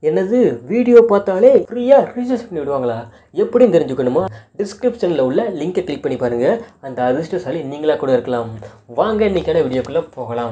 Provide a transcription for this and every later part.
என்னது வீடியோ பார்த்தாலே ஃப்ரீயாக ரீசார்ஜ் பண்ணி விடுவாங்களா எப்படின்னு தெரிஞ்சுக்கணுமா டிஸ்கிரிப்ஷனில் உள்ள லிங்கை கிளிக் பண்ணி பாருங்கள் அந்த அதிர்ஷ்டசாலி நீங்களாக கூட இருக்கலாம் வாங்க இன்னைக்கான வீடியோக்குள்ளே போகலாம்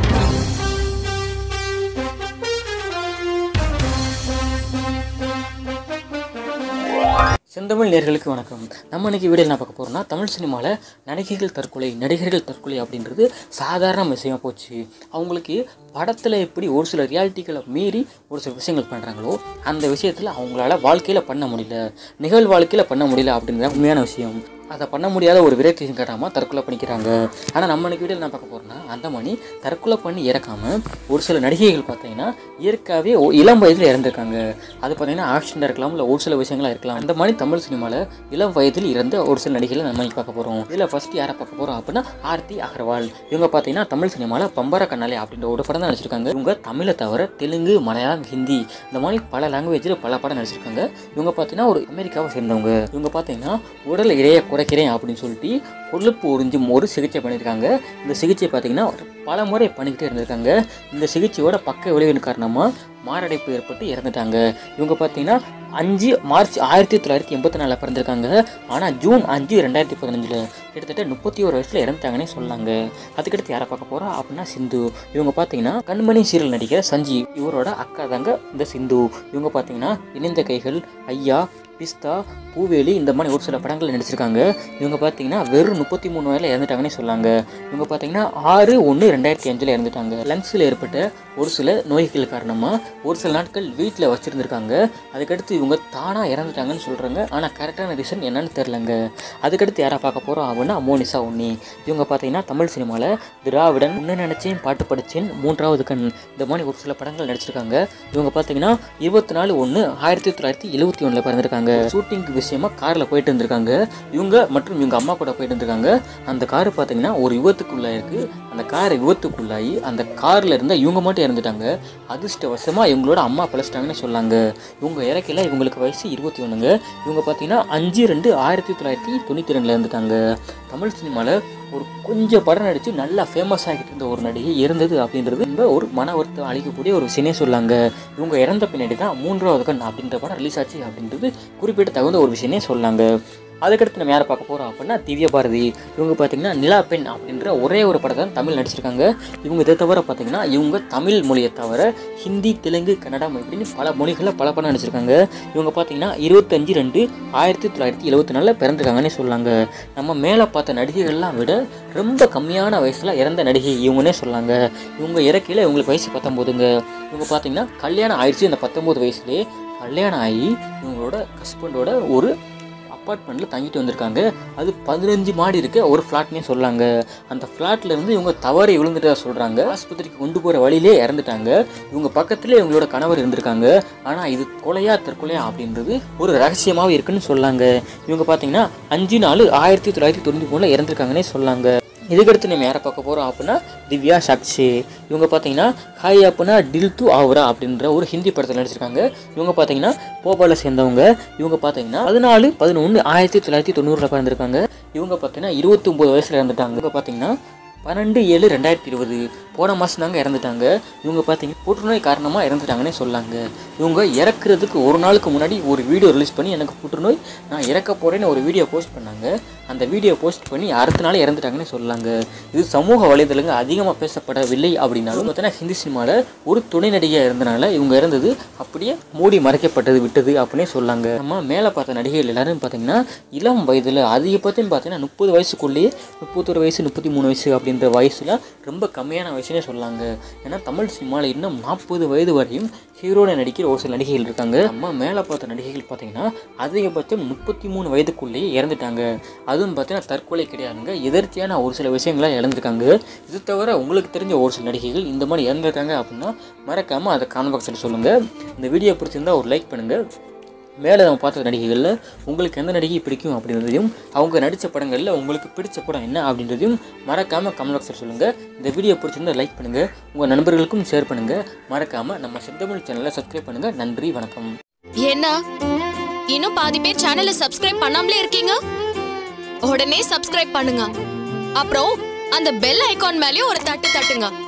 செந்தமிழ் நேர்களுக்கு வணக்கம் நம்ம இன்னைக்கு வீடியோ என்ன பார்க்க போகிறோம்னா தமிழ் சினிமாவில் நடிகைகள் தற்கொலை நடிகர்கள் தற்கொலை அப்படின்றது சாதாரண விஷயமா போச்சு அவங்களுக்கு படத்தில் எப்படி ஒரு சில ரியாலிட்டிகளை மீறி ஒரு சில விஷயங்கள் பண்ணுறாங்களோ அந்த விஷயத்தில் அவங்களால வாழ்க்கையில் பண்ண முடியல நிகழ் வாழ்க்கையில் பண்ண முடியல அப்படின்றது உண்மையான விஷயம் அதை பண்ண முடியாத ஒரு விரக்தி காட்டாமல் தற்கொலை பண்ணிக்கிறாங்க ஆனால் நம்ம இன்னைக்கு வீடியோ என்ன பார்க்க போகிறோம்னா அந்த மணி தற்கொலை பண்ணி இறக்காமல் ஒரு சில நடிகைகள் பார்த்தீங்கன்னா இயற்கையாகவே ஒ- இளம் வயதில் இறந்துருக்காங்க அது பார்த்தீங்கன்னா ஆக்சிடென்ட் இருக்கலாம் இல்லை ஒரு சில விஷயங்களா இருக்கலாம் அந்த மாதிரி தமிழ் சினிமாவில் இளம் வயதில் இறந்த ஒரு சில நடிகைகளை நம்ம இன்னைக்கு பார்க்க போகிறோம் இதில் ஃபஸ்ட்டு யாரை பார்க்க போகிறோம் அப்படின்னா ஆர்த்தி அகர்வால் இவங்க பார்த்தீங்கன்னா தமிழ் சினிமாவில் பம்பர கண்ணாலே அப்படின்ற ஒரு படம் தான் நடிச்சிருக்காங்க இவங்க தமிழை தவிர தெலுங்கு மலையாளம் ஹிந்தி இந்த மாதிரி பல லாங்குவேஜில் பல படம் நடிச்சிருக்காங்க இவங்க பார்த்தீங்கன்னா ஒரு அமெரிக்காவை சேர்ந்தவங்க இவங்க பார்த்தீங்கன்னா உடல் இடையை குறைக்கிறேன் அப்படின்னு சொல்லிட்டு கொழுப்பு உறிஞ்சும் ஒரு சிகிச்சை பண்ணியிருக்காங்க இந்த சிகிச்சை பார்த்தீங்கன்னா பல முறை பண்ணிக்கிட்டே இருந்திருக்காங்க இந்த சிகிச்சையோட பக்க விளைவின் காரணமாக மாரடைப்பு ஏற்பட்டு இறந்துட்டாங்க இவங்க பார்த்தீங்கன்னா அஞ்சு மார்ச் ஆயிரத்தி தொள்ளாயிரத்தி எண்பத்தி நாலில் பிறந்திருக்காங்க ஆனால் ஜூன் அஞ்சு ரெண்டாயிரத்தி பதினஞ்சில் கிட்டத்தட்ட முப்பத்தி ஒரு வயசில் இறந்துட்டாங்கன்னே சொல்லாங்க அதுக்கடுத்து யாரை பார்க்க போகிறோம் அப்படின்னா சிந்து இவங்க பார்த்தீங்கன்னா கண்மணி சீரியல் நடிகர் சஞ்சீவ் இவரோட அக்கா தாங்க இந்த சிந்து இவங்க பார்த்தீங்கன்னா இணைந்த கைகள் ஐயா பிஸ்தா பூவேலி இந்த மாதிரி ஒரு சில படங்கள் நடிச்சிருக்காங்க இவங்க பார்த்தீங்கன்னா வெறும் முப்பத்தி மூணு வயதில் இறந்துட்டாங்கன்னே சொல்லாங்க இவங்க பார்த்தீங்கன்னா ஆறு ஒன்று ரெண்டாயிரத்தி அஞ்சில் இறந்துட்டாங்க லங்ஸில் ஏற்பட்ட ஒரு சில நோய்கள் காரணமாக ஒரு சில நாட்கள் வீட்டில் வச்சுருந்துருக்காங்க அதுக்கடுத்து இவங்க தானாக இறந்துட்டாங்கன்னு சொல்கிறாங்க ஆனால் கரெக்டான ரீசன் என்னன்னு தெரிலங்க அதுக்கடுத்து யாரை பார்க்க போகிறோம் அப்படின்னா மோனிசா உன்னி இவங்க பார்த்தீங்கன்னா தமிழ் சினிமாவில் திராவிடன் உன்ன நினச்சேன் பாட்டு படித்தேன் மூன்றாவது கண் இந்த மாதிரி ஒரு சில படங்கள் நடிச்சிருக்காங்க இவங்க பார்த்தீங்கன்னா இருபத்தி நாலு ஒன்று ஆயிரத்தி தொள்ளாயிரத்தி எழுபத்தி ஒன்றில் பிறந்திருக்காங்க ஷூட்டிங் விஷயமா காரில் போயிட்டு இருந்திருக்காங்க இவங்க மற்றும் இவங்க அம்மா கூட போயிட்டு இருந்திருக்காங்க அந்த கார் பார்த்தீங்கன்னா ஒரு விபத்துக்குள்ளாயிருக்கு அந்த கார் விபத்துக்குள்ளாகி அந்த காரில் இருந்த இவங்க மட்டும் இறந்துட்டாங்க அதிர்ஷ்டவசமாக இவங்களோட அம்மா பழச்சிட்டாங்கன்னு சொன்னாங்க இவங்க இறக்கையில் இவங்களுக்கு வயசு இருபத்தி ஒன்றுங்க இவங்க பார்த்தீங்கன்னா அஞ்சு ரெண்டு ஆயிரத்தி தொள்ளாயிரத்தி தொண்ணூற்றி ரெண்டில் இருந்துட்டாங்க தமிழ் சினிமாவில் ஒரு கொஞ்சம் படம் நடித்து நல்லா ஃபேமஸ் ஆகிட்டு இருந்த ஒரு நடிகை இறந்தது அப்படின்றது ரொம்ப ஒரு மன வருத்தம் அளிக்கக்கூடிய ஒரு விஷயமே சொல்லாங்க இவங்க இறந்த பின்னாடி தான் மூன்றாவது கண் அப்படின்ற படம் ரிலீஸ் ஆச்சு அப்படின்றது குறிப்பிட்ட தகுந்த ஒரு விஷயமே சொல்லாங்க அதுக்கடுத்து நம்ம யாரை பார்க்க போகிறோம் அப்படின்னா திவ்ய பாரதி இவங்க பார்த்தீங்கன்னா நிலா பெண் அப்படின்ற ஒரே ஒரு படத்தை தான் தமிழ் நடிச்சிருக்காங்க இவங்க இதை தவிர பார்த்தீங்கன்னா இவங்க தமிழ் மொழியை தவிர ஹிந்தி தெலுங்கு கன்னடம் இப்படின்னு பல மொழிகளில் பல படம் நடிச்சிருக்காங்க இவங்க பார்த்தீங்கன்னா இருபத்தஞ்சு ரெண்டு ஆயிரத்தி தொள்ளாயிரத்தி எழுபத்தி நாலில் பிறந்திருக்காங்கன்னே சொல்லாங்க நம்ம மேலே பார்த்த நடிகைகள்லாம் விட ரொம்ப கம்மியான வயசில் இறந்த நடிகை இவங்கன்னே சொல்லாங்க இவங்க இறக்கையில் இவங்களுக்கு வயசு பத்தொம்போதுங்க இவங்க பார்த்தீங்கன்னா கல்யாணம் ஆயிடுச்சு இந்த பத்தொம்போது வயசுலேயே கல்யாணம் ஆகி இவங்களோட ஹஸ்பண்டோட ஒரு அப்பார்ட்மெண்ட்டில் தங்கிட்டு வந்திருக்காங்க அது பதினஞ்சு மாடி இருக்க ஒரு ஃப்ளாட்னே சொல்லாங்க அந்த ஃப்ளாட்ல இருந்து இவங்க தவறி விழுந்துட்டதா சொல்கிறாங்க ஆஸ்பத்திரிக்கு கொண்டு போகிற வழியிலே இறந்துட்டாங்க இவங்க பக்கத்துலேயே இவங்களோட கணவர் இருந்திருக்காங்க ஆனால் இது கொலையா தற்கொலையா அப்படின்றது ஒரு ரகசியமாகவே இருக்குன்னு சொல்லாங்க இவங்க பார்த்தீங்கன்னா அஞ்சு நாலு ஆயிரத்தி தொள்ளாயிரத்தி தொண்ணூற்றி மூணில் இறந்துருக்காங்கன்னே சொல்லாங்க இதுக்கடுத்து நம்ம யாரை பார்க்க போகிறோம் அப்படின்னா திவ்யா சாக்ஷி இவங்க பார்த்தீங்கன்னா ஹாய் அப்படின்னா டில் டு ஆவரா அப்படின்ற ஒரு ஹிந்தி படத்தில் நடிச்சிருக்காங்க இவங்க பார்த்தீங்கன்னா போபாலில் சேர்ந்தவங்க இவங்க பார்த்தீங்கன்னா பதினாலு பதினொன்று ஆயிரத்தி தொள்ளாயிரத்தி தொண்ணூறில் பிறந்திருக்காங்க இவங்க பார்த்தீங்கன்னா இருபத்தி ஒம்பது வயசில் இறந்துட்டாங்க இவங்க பார்த்தீங்கன்னா பன்னெண்டு ஏழு ரெண்டாயிரத்தி இருபது போன மாதம் தாங்க இறந்துட்டாங்க இவங்க பார்த்தீங்கன்னா புற்றுநோய் காரணமாக இறந்துட்டாங்கன்னே சொல்லாங்க இவங்க இறக்குறதுக்கு ஒரு நாளுக்கு முன்னாடி ஒரு வீடியோ ரிலீஸ் பண்ணி எனக்கு புற்றுநோய் நான் இறக்க போகிறேன்னு ஒரு வீடியோ போஸ்ட் பண்ணாங்க அந்த வீடியோ போஸ்ட் பண்ணி அடுத்த நாள் இறந்துட்டாங்கன்னு சொல்லாங்க இது சமூக வலைதளங்க அதிகமாக பேசப்படவில்லை அப்படின்னாலும் பார்த்தீங்கன்னா ஹிந்தி சினிமாவில் ஒரு துணை நடிகையாக இருந்தனால இவங்க இறந்தது அப்படியே மூடி மறைக்கப்பட்டது விட்டது அப்படின்னே சொல்லாங்க நம்ம மேலே பார்த்த நடிகைகள் எல்லாரும் பார்த்தீங்கன்னா இளம் வயதில் அதிகபட்சம் பார்த்தீங்கன்னா முப்பது வயசுக்குள்ளேயே முப்பத்தொரு வயசு முப்பத்தி மூணு வயசு அப்படின்ற வயசில் ரொம்ப கம்மியான வயசுனே சொல்லாங்க ஏன்னா தமிழ் சினிமாவில் இன்னும் நாற்பது வயது வரையும் ஹீரோனை நடிக்கிற ஒரு சில நடிகைகள் இருக்காங்க நம்ம மேலே பார்த்த நடிகைகள் பார்த்தீங்கன்னா அதிகபட்சம் முப்பத்தி மூணு வயதுக்குள்ளேயே இறந்துட்டாங்க அதுவும் பார்த்தீங்கன்னா தற்கொலை கிடையாதுங்க எதிர்த்தியான ஒரு சில விஷயங்கள இழந்திருக்காங்க இது தவிர உங்களுக்கு தெரிஞ்ச ஒரு சில நடிகைகள் இந்த மாதிரி இறந்துருக்காங்க அப்படின்னா மறக்காமல் அதை காமெண்ட் பாக்ஸில் சொல்லுங்கள் இந்த வீடியோ பிடிச்சிருந்தா ஒரு லைக் பண்ணுங்கள் மேலே நம்ம பார்த்த நடிகைகளில் உங்களுக்கு எந்த நடிகை பிடிக்கும் அப்படின்றதையும் அவங்க நடித்த படங்களில் உங்களுக்கு பிடிச்ச படம் என்ன அப்படின்றதையும் மறக்காமல் கமெண்ட் பாக்ஸில் சொல்லுங்கள் இந்த வீடியோ பிடிச்சிருந்தா லைக் பண்ணுங்கள் உங்கள் நண்பர்களுக்கும் ஷேர் பண்ணுங்கள் மறக்காமல் நம்ம செந்தமிழ் சேனலை சப்ஸ்கிரைப் பண்ணுங்கள் நன்றி வணக்கம் என்ன இன்னும் பாதி பேர் சேனலை சப்ஸ்கிரைப் பண்ணாமலே இருக்கீங்க உடனே சப்ஸ்கிரைப் பண்ணுங்க அப்புறம் அந்த பெல் ஐகான் மேலயும் ஒரு தட்டு தட்டுங்க